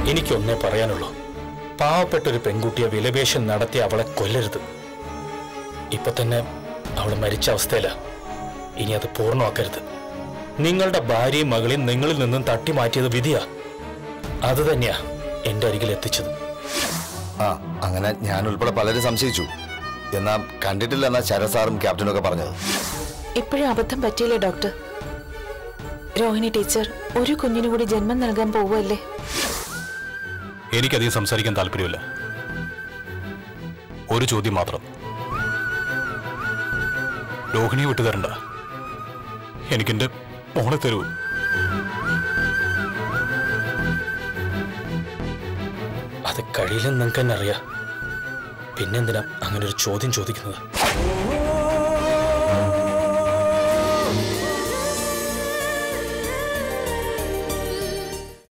എനിക്കൊന്നേ പറയാനുള്ളൂ പാവപ്പെട്ട ഒരു പെൺകുട്ടിയെ വിലപേശം നടത്തി അവളെ കൊല്ലരുത് ഇപ്പൊ തന്നെ അവൾ മരിച്ച അവസ്ഥയില ഇനി അത് പൂർണ്ണമാക്കരുത് നിങ്ങളുടെ ഭാര്യയും മകളെയും നിങ്ങളിൽ നിന്നും തട്ടി മാറ്റിയത് വിധിയാ അത് തന്നെയാ എന്റെ അരികിൽ എത്തിച്ചത് ആ അങ്ങനെ ഞാൻ ഉൾപ്പെടെ പലരും സംശയിച്ചു എന്നാ കണ്ടിട്ടില്ല എന്നാ ശരത് സാറും ക്യാപ്റ്റനും ഒക്കെ പറഞ്ഞത് ഇപ്പോഴും അബദ്ധം പറ്റിയില്ലേ ഡോക്ടർ രോഹിണി ടീച്ചർ ഒരു കുഞ്ഞിനു കൂടി ജന്മം നൽകാൻ പോവുമല്ലേ എനിക്കധികം സംസാരിക്കാൻ താല്പര്യമില്ല ഒരു ചോദ്യം മാത്രം രോഹിണിയെ വിട്ടു തരണ്ട എനിക്കെന്റെ മോളെ തരൂ അത് കഴിയില്ലെന്ന് നിങ്ങൾക്ക് തന്നെ അറിയാം പിന്നെന്തിനാ അങ്ങനെ ഒരു ചോദ്യം ചോദിക്കുന്നത്